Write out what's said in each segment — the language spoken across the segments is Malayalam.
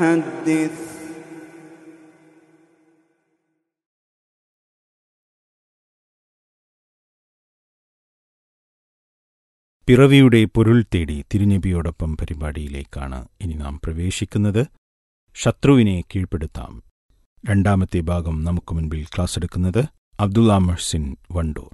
حدث പിറവിയുടെ പൊരുൾ തേടി തിരുനബിയോടൊപ്പം പരിപാടിയിലേക്കാണ് ഇനി നാം പ്രവേശിക്കുന്നത് ശത്രുവിനെ കീഴ്പ്പെടുത്താം രണ്ടാമത്തെ ഭാഗം നമുക്ക് മുൻപിൽ ക്ലാസ് എടുക്കുന്നത് അബ്ദുള്ള മഹ്സിൻ വണ്ടൂർ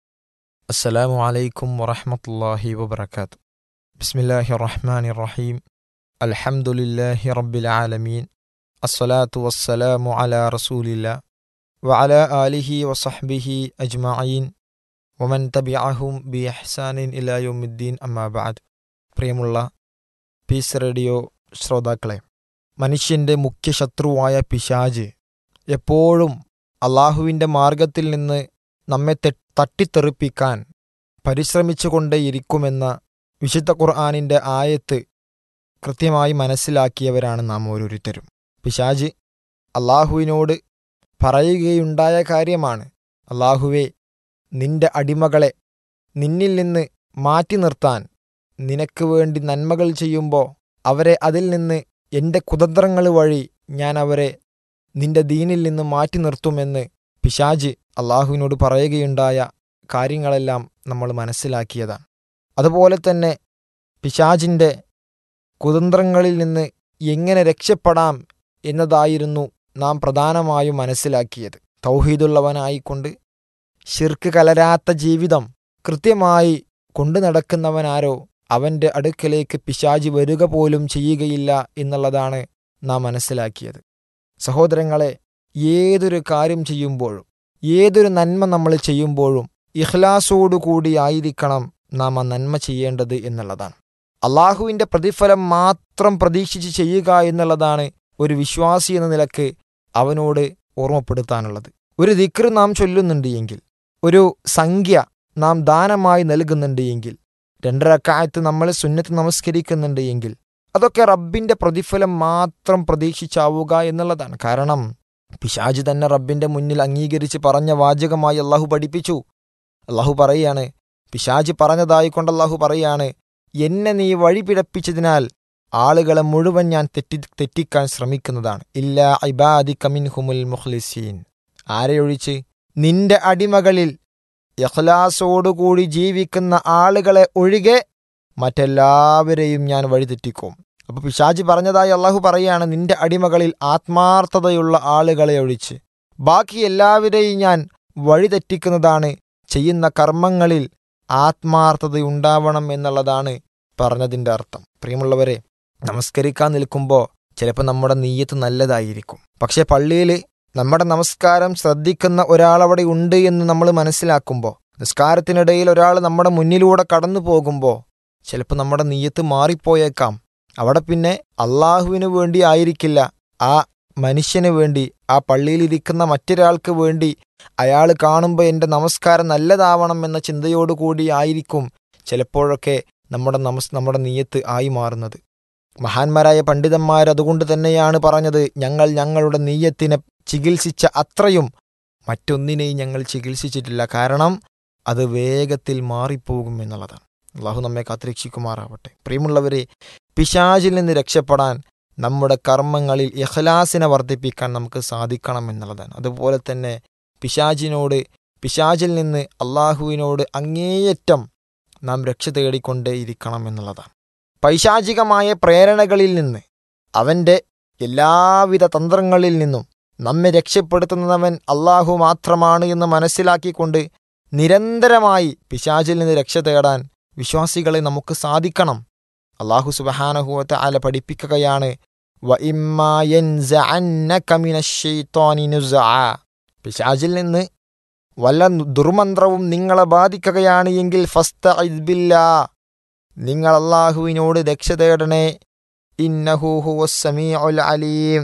السلام عليكم ورحمة الله وبركاته بسم الله الرحمن الرحيم الحمد لله رب العالمين الصلاة والسلام على رسول الله وعلى آله وصحبه أجمعين ومن تبعهم بإحسان إلى يوم الدين أما بعد പ്രിയമുള്ള പീസ് റേഡിയോ ശ്രോതാക്കളെ മനുഷ്യന്റെ മുഖ്യ ശത്രുവായ പിശാജ് എപ്പോഴും അള്ളാഹുവിൻ്റെ മാർഗത്തിൽ നിന്ന് നമ്മെ തെ- തട്ടിത്തെറിപ്പിക്കാൻ പരിശ്രമിച്ചുകൊണ്ടേയിരിക്കുമെന്ന വിശുദ്ധ ഖുർആാനിൻ്റെ ആയത്ത് കൃത്യമായി മനസ്സിലാക്കിയവരാണ് നാം ഓരോരുത്തരും പിശാജ് അള്ളാഹുവിനോട് പറയുകയുണ്ടായ കാര്യമാണ് അള്ളാഹുവെ നിന്റെ അടിമകളെ നിന്നിൽ നിന്ന് മാറ്റി നിർത്താൻ നിനക്ക് വേണ്ടി നന്മകൾ ചെയ്യുമ്പോൾ അവരെ അതിൽ നിന്ന് എൻ്റെ കുതന്ത്രങ്ങൾ വഴി ഞാൻ അവരെ നിന്റെ ദീനിൽ നിന്ന് മാറ്റി നിർത്തുമെന്ന് പിശാജ് അള്ളാഹുവിനോട് പറയുകയുണ്ടായ കാര്യങ്ങളെല്ലാം നമ്മൾ മനസ്സിലാക്കിയതാണ് അതുപോലെ തന്നെ പിശാജിൻ്റെ കുതന്ത്രങ്ങളിൽ നിന്ന് എങ്ങനെ രക്ഷപ്പെടാം എന്നതായിരുന്നു നാം പ്രധാനമായും മനസ്സിലാക്കിയത് തൗഹീദുള്ളവനായിക്കൊണ്ട് ഷിർക്ക് കലരാത്ത ജീവിതം കൃത്യമായി കൊണ്ടു നടക്കുന്നവനാരോ അവൻ്റെ അടുക്കലേക്ക് പിശാജ് വരിക പോലും ചെയ്യുകയില്ല എന്നുള്ളതാണ് നാം മനസ്സിലാക്കിയത് സഹോദരങ്ങളെ ഏതൊരു കാര്യം ചെയ്യുമ്പോഴും ഏതൊരു നന്മ നമ്മൾ ചെയ്യുമ്പോഴും ഇഖ്ലാസോടുകൂടി ആയിരിക്കണം നാം ആ നന്മ ചെയ്യേണ്ടത് എന്നുള്ളതാണ് അള്ളാഹുവിൻ്റെ പ്രതിഫലം മാത്രം പ്രതീക്ഷിച്ച് ചെയ്യുക എന്നുള്ളതാണ് ഒരു വിശ്വാസി എന്ന നിലക്ക് അവനോട് ഓർമ്മപ്പെടുത്താനുള്ളത് ഒരു ദിക്ർ നാം ചൊല്ലുന്നുണ്ട് എങ്കിൽ ഒരു സംഖ്യ നാം ദാനമായി നൽകുന്നുണ്ട് എങ്കിൽ രണ്ടരക്കാലത്ത് നമ്മൾ സുന്നത്ത് നമസ്കരിക്കുന്നുണ്ട് എങ്കിൽ അതൊക്കെ റബ്ബിന്റെ പ്രതിഫലം മാത്രം പ്രതീക്ഷിച്ചാവുക എന്നുള്ളതാണ് കാരണം പിശാജ് തന്നെ റബ്ബിന്റെ മുന്നിൽ അംഗീകരിച്ച് പറഞ്ഞ വാചകമായി അള്ളാഹു പഠിപ്പിച്ചു അള്ളാഹു പറയാണ് പിശാജ് പറഞ്ഞതായി കൊണ്ട് അള്ളാഹു പറയാണ് എന്നെ നീ വഴി പിഴപ്പിച്ചതിനാൽ ആളുകളെ മുഴുവൻ ഞാൻ തെറ്റി തെറ്റിക്കാൻ ശ്രമിക്കുന്നതാണ് ഇല്ല ഇബാദി കമിൻ ഹുമുൽ മുഖ്ലിസീൻ ആരെയൊഴിച്ച് നിന്റെ അടിമകളിൽ യഖ്ലാസോടുകൂടി ജീവിക്കുന്ന ആളുകളെ ഒഴികെ മറ്റെല്ലാവരെയും ഞാൻ വഴിതെറ്റിക്കും അപ്പൊ പിശാജി പറഞ്ഞതായി അള്ളാഹു പറയാണ് നിന്റെ അടിമകളിൽ ആത്മാർത്ഥതയുള്ള ആളുകളെ ഒഴിച്ച് ബാക്കി എല്ലാവരെയും ഞാൻ വഴിതെറ്റിക്കുന്നതാണ് ചെയ്യുന്ന കർമ്മങ്ങളിൽ ആത്മാർത്ഥതയുണ്ടാവണം എന്നുള്ളതാണ് പറഞ്ഞതിൻ്റെ അർത്ഥം പ്രിയമുള്ളവരെ നമസ്കരിക്കാൻ നിൽക്കുമ്പോൾ ചിലപ്പോൾ നമ്മുടെ നീയത്ത് നല്ലതായിരിക്കും പക്ഷെ പള്ളിയിൽ നമ്മുടെ നമസ്കാരം ശ്രദ്ധിക്കുന്ന ഒരാളവിടെ ഉണ്ട് എന്ന് നമ്മൾ മനസ്സിലാക്കുമ്പോൾ നിസ്കാരത്തിനിടയിൽ ഒരാൾ നമ്മുടെ മുന്നിലൂടെ കടന്നു പോകുമ്പോൾ ചിലപ്പോൾ നമ്മുടെ നീയത്ത് മാറിപ്പോയേക്കാം അവിടെ പിന്നെ അള്ളാഹുവിന് വേണ്ടി ആയിരിക്കില്ല ആ മനുഷ്യന് വേണ്ടി ആ പള്ളിയിലിരിക്കുന്ന മറ്റൊരാൾക്ക് വേണ്ടി അയാൾ കാണുമ്പോൾ എൻ്റെ നമസ്കാരം നല്ലതാവണം എന്ന ചിന്തയോടുകൂടി ആയിരിക്കും ചിലപ്പോഴൊക്കെ നമ്മുടെ നമസ് നമ്മുടെ നീയത്ത് ആയി മാറുന്നത് മഹാന്മാരായ പണ്ഡിതന്മാർ അതുകൊണ്ട് തന്നെയാണ് പറഞ്ഞത് ഞങ്ങൾ ഞങ്ങളുടെ നീയത്തിനെ ചികിത്സിച്ച അത്രയും മറ്റൊന്നിനെയും ഞങ്ങൾ ചികിത്സിച്ചിട്ടില്ല കാരണം അത് വേഗത്തിൽ മാറിപ്പോകും എന്നുള്ളതാണ് അള്ളാഹു നമ്മെ കാത്തിരക്ഷിക്കുമാറാവട്ടെ പ്രിയമുള്ളവരെ പിശാചിൽ നിന്ന് രക്ഷപ്പെടാൻ നമ്മുടെ കർമ്മങ്ങളിൽ ഇഖ്ലാസിനെ വർദ്ധിപ്പിക്കാൻ നമുക്ക് സാധിക്കണം എന്നുള്ളതാണ് അതുപോലെ തന്നെ പിശാചിനോട് പിശാചിൽ നിന്ന് അള്ളാഹുവിനോട് അങ്ങേയറ്റം നാം രക്ഷ തേടിക്കൊണ്ടേയിരിക്കണം എന്നുള്ളതാണ് പൈശാചികമായ പ്രേരണകളിൽ നിന്ന് അവൻ്റെ എല്ലാവിധ തന്ത്രങ്ങളിൽ നിന്നും നമ്മെ രക്ഷപ്പെടുത്തുന്നവൻ അള്ളാഹു മാത്രമാണ് എന്ന് മനസ്സിലാക്കിക്കൊണ്ട് നിരന്തരമായി പിശാചിൽ നിന്ന് രക്ഷ തേടാൻ വിശ്വാസികളെ നമുക്ക് സാധിക്കണം അള്ളാഹു സുബഹാനഹുവത്തെ അല പഠിപ്പിക്കുകയാണ് "വഇമ്മാ യൻസഅന്നക മിനശ്ശൈത്വാനി നുസ്അ." പിശാചിൽ നിന്ന് വല്ല ദുർമന്ത്രവും നിങ്ങളെ ബാധിക്കുകയാണ് എങ്കിൽ ഫസ്തഇദ് ബില്ലാ നിങ്ങൾ അള്ളാഹുവിനോട് രക്ഷ തേടണേ ഇന്നഹു ഹുവസ് സമീഉൽ അലീം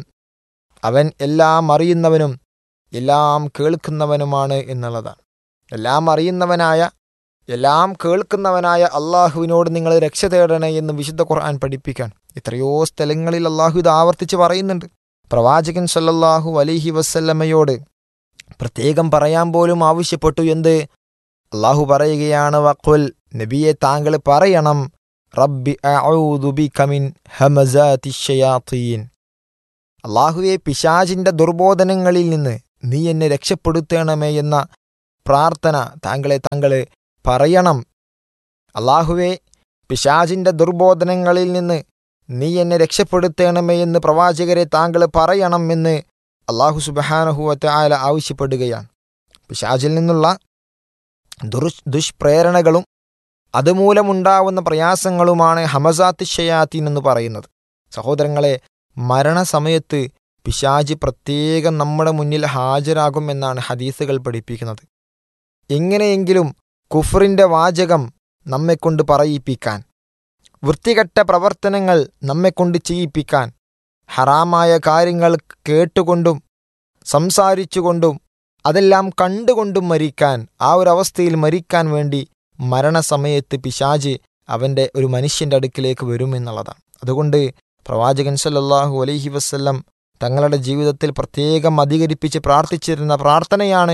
അവൻ എല്ലാം അറിയുന്നവനും എല്ലാം കേൾക്കുന്നവനുമാണ് എന്നുള്ളതാണ് എല്ലാം അറിയുന്നവനായ എല്ലാം കേൾക്കുന്നവനായ അള്ളാഹുവിനോട് നിങ്ങൾ രക്ഷ തേടണേ എന്ന് വിശുദ്ധ ഖുർആൻ പഠിപ്പിക്കാൻ എത്രയോ സ്ഥലങ്ങളിൽ അള്ളാഹു ഇത് ആവർത്തിച്ച് പറയുന്നുണ്ട് പ്രവാചകൻ സല്ലല്ലാഹു അലൈഹി വസല്ലമയോട് പ്രത്യേകം പറയാൻ പോലും ആവശ്യപ്പെട്ടു എന്ത് അള്ളാഹു പറയുകയാണ് വഖുൽ നബിയെ താങ്കൾ പറയണം റബ്ബി അഊദു ബിക മിൻ ഹമസാതി ഷയാത്തീൻ അള്ളാഹുവെ പിശാജിൻ്റെ ദുർബോധനങ്ങളിൽ നിന്ന് നീ എന്നെ രക്ഷപ്പെടുത്തണമേ എന്ന പ്രാർത്ഥന താങ്കളെ താങ്കളെ പറയണം അള്ളാഹുവെ പിശാജിൻ്റെ ദുർബോധനങ്ങളിൽ നിന്ന് നീ എന്നെ രക്ഷപ്പെടുത്തണമേ എന്ന് പ്രവാചകരെ താങ്കൾ പറയണം എന്ന് അള്ളാഹു സുബഹാനഹുവത്തെ ആല ആവശ്യപ്പെടുകയാണ് പിശാജിൽ നിന്നുള്ള ദുർ ദുഷ്പ്രേരണകളും അതുമൂലമുണ്ടാവുന്ന പ്രയാസങ്ങളുമാണ് ഹമസാത്ത് ഷയാത്തീൻ എന്ന് പറയുന്നത് സഹോദരങ്ങളെ മരണസമയത്ത് പിശാജ് പ്രത്യേകം നമ്മുടെ മുന്നിൽ ഹാജരാകുമെന്നാണ് ഹദീസുകൾ പഠിപ്പിക്കുന്നത് എങ്ങനെയെങ്കിലും കുഫറിൻ്റെ വാചകം നമ്മെക്കൊണ്ട് പറയിപ്പിക്കാൻ വൃത്തികെട്ട പ്രവർത്തനങ്ങൾ നമ്മെക്കൊണ്ട് ചെയ്യിപ്പിക്കാൻ ഹറാമായ കാര്യങ്ങൾ കേട്ടുകൊണ്ടും സംസാരിച്ചുകൊണ്ടും അതെല്ലാം കണ്ടുകൊണ്ടും മരിക്കാൻ ആ ഒരു അവസ്ഥയിൽ മരിക്കാൻ വേണ്ടി മരണസമയത്ത് പിശാജ് അവൻ്റെ ഒരു മനുഷ്യൻ്റെ അടുക്കിലേക്ക് വരുമെന്നുള്ളതാണ് അതുകൊണ്ട് പ്രവാചകൻ സല്ലല്ലാഹു അലൈഹി വസ്ല്ലം തങ്ങളുടെ ജീവിതത്തിൽ പ്രത്യേകം അധികരിപ്പിച്ച് പ്രാർത്ഥിച്ചിരുന്ന പ്രാർത്ഥനയാണ്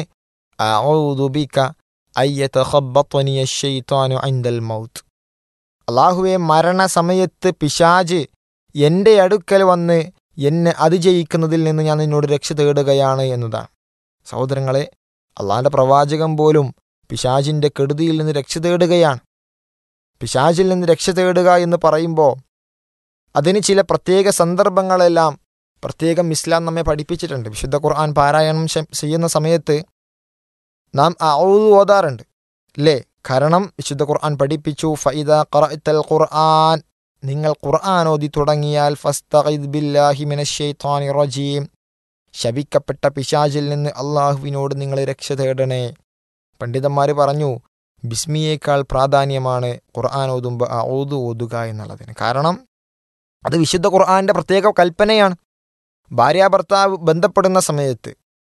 അഊദുബിക അയ്യതഖബ്ബത്വനി അശ്ശൈത്വാനു ഇൻദൽ മൗത്ത് അള്ളാഹുവെ മരണസമയത്ത് പിശാജ് എൻ്റെ അടുക്കൽ വന്ന് എന്നെ അതിജയിക്കുന്നതിൽ നിന്ന് ഞാൻ നിന്നോട് രക്ഷ തേടുകയാണ് എന്നതാണ് സഹോദരങ്ങളെ അള്ളാഹിൻ്റെ പ്രവാചകം പോലും പിശാജിൻ്റെ കെടുതിയിൽ നിന്ന് രക്ഷ തേടുകയാണ് പിശാജിൽ നിന്ന് രക്ഷ തേടുക എന്ന് പറയുമ്പോൾ അതിന് ചില പ്രത്യേക സന്ദർഭങ്ങളെല്ലാം പ്രത്യേകം ഇസ്ലാം നമ്മെ പഠിപ്പിച്ചിട്ടുണ്ട് വിശുദ്ധ ഖുർആൻ പാരായണം ചെയ്യുന്ന സമയത്ത് നാം ഔദു ഓതാറുണ്ട് അല്ലേ കാരണം വിശുദ്ധ ഖുർആൻ പഠിപ്പിച്ചു ഫൈദ ഖറഅത്തൽ ഖുർആൻ നിങ്ങൾ ഖുർആൻ ഓതി തുടങ്ങിയാൽ ഫസ്തഖിദ് ബില്ലാഹി മിനശ്ശൈത്വാനി റജീം ശപിക്കപ്പെട്ട പിശാചിൽ നിന്ന് അള്ളാഹുവിനോട് നിങ്ങൾ രക്ഷ തേടണേ പണ്ഡിതന്മാർ പറഞ്ഞു ബിസ്മിയേക്കാൾ പ്രാധാന്യമാണ് ഖുർആൻ ഓതുമ്പോൾ ഔദു ഓതുക എന്നുള്ളതിന് കാരണം അത് വിശുദ്ധ ഖുർആന്റെ പ്രത്യേക കൽപ്പനയാണ് ഭാര്യ ഭർത്താവ് ബന്ധപ്പെടുന്ന സമയത്ത്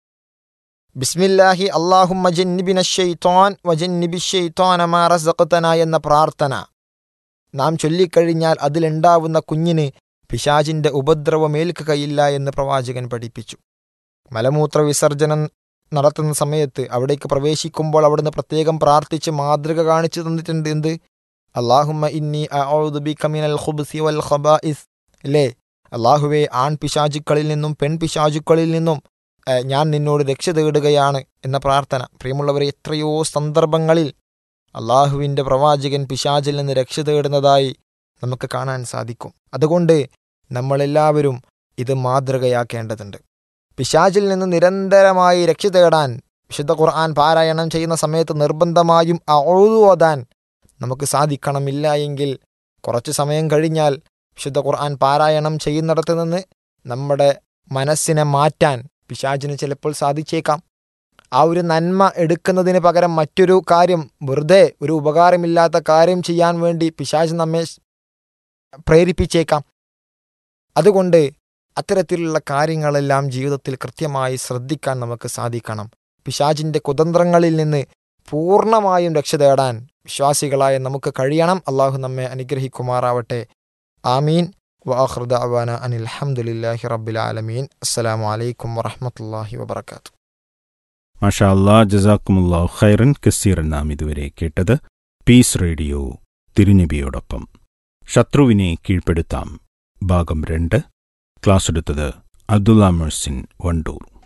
ബിസ്മില്ലാഹി അള്ളാഹും മജന്നിബിനശ്ശൈത്വാൻ വജന്നിബിശ്ശൈത്വാനമാറസഖത്തന എന്ന പ്രാർത്ഥന നാം ചൊല്ലിക്കഴിഞ്ഞാൽ അതിലുണ്ടാവുന്ന കുഞ്ഞിന് പിശാചിന്റെ ഉപദ്രവമേൽക്കുകയില്ല എന്ന് പ്രവാചകൻ പഠിപ്പിച്ചു മലമൂത്ര വിസർജനം നടത്തുന്ന സമയത്ത് അവിടേക്ക് പ്രവേശിക്കുമ്പോൾ അവിടുന്ന് പ്രത്യേകം പ്രാർത്ഥിച്ച് മാതൃക കാണിച്ചു തന്നിട്ടുണ്ട് എന്ത് അള്ളാഹുമ്മ ഇന്നി മിനൽ ഖുബ്സി വൽ ഖബായിസ് അല്ലേ അള്ളാഹുവെ ആൺ പിശാചുക്കളിൽ നിന്നും പെൺ പിശാചുക്കളിൽ നിന്നും ഞാൻ നിന്നോട് രക്ഷ തേടുകയാണ് എന്ന പ്രാർത്ഥന പ്രിയമുള്ളവരെ എത്രയോ സന്ദർഭങ്ങളിൽ അള്ളാഹുവിൻ്റെ പ്രവാചകൻ പിശാചിൽ നിന്ന് രക്ഷ തേടുന്നതായി നമുക്ക് കാണാൻ സാധിക്കും അതുകൊണ്ട് നമ്മളെല്ലാവരും ഇത് മാതൃകയാക്കേണ്ടതുണ്ട് പിശാചിൽ നിന്ന് നിരന്തരമായി രക്ഷ തേടാൻ വിശുദ്ധ ഖുർആൻ പാരായണം ചെയ്യുന്ന സമയത്ത് നിർബന്ധമായും അഴുതു ഓതാൻ നമുക്ക് സാധിക്കണമില്ല എങ്കിൽ കുറച്ച് സമയം കഴിഞ്ഞാൽ വിശുദ്ധ ഖുർആൻ പാരായണം ചെയ്യുന്നിടത്ത് നിന്ന് നമ്മുടെ മനസ്സിനെ മാറ്റാൻ പിശാചിന് ചിലപ്പോൾ സാധിച്ചേക്കാം ആ ഒരു നന്മ എടുക്കുന്നതിന് പകരം മറ്റൊരു കാര്യം വെറുതെ ഒരു ഉപകാരമില്ലാത്ത കാര്യം ചെയ്യാൻ വേണ്ടി പിശാച് നമ്മെ പ്രേരിപ്പിച്ചേക്കാം അതുകൊണ്ട് അത്തരത്തിലുള്ള കാര്യങ്ങളെല്ലാം ജീവിതത്തിൽ കൃത്യമായി ശ്രദ്ധിക്കാൻ നമുക്ക് സാധിക്കണം പിശാചിൻ്റെ കുതന്ത്രങ്ങളിൽ നിന്ന് പൂർണ്ണമായും രക്ഷ തേടാൻ വിശ്വാസികളായ നമുക്ക് കഴിയണം അള്ളാഹു നമ്മെ അനുഗ്രഹിക്കുമാറാവട്ടെ ആമീൻ വാഹൃദ അവാന അനിൽ അഹമ്മദില്ലാഹി റബ്ബിൽ ആലമീൻ അസ്സലാമു അലൈക്കും വറഹമത്തല്ലാഹി വബർക്കാത്തു മാഷാ അല്ലാ ജസാക്കുമുല്ലാ ഖൈറൻ കസീർ നാം ഇതുവരെ കേട്ടത് പീസ് റേഡിയോ തിരുനബിയോടൊപ്പം ശത്രുവിനെ കീഴ്പ്പെടുത്താം ഭാഗം രണ്ട് ക്ലാസ് എടുത്തത് അബ്ദുള്ള മെഴ്സിൻ വണ്ടൂർ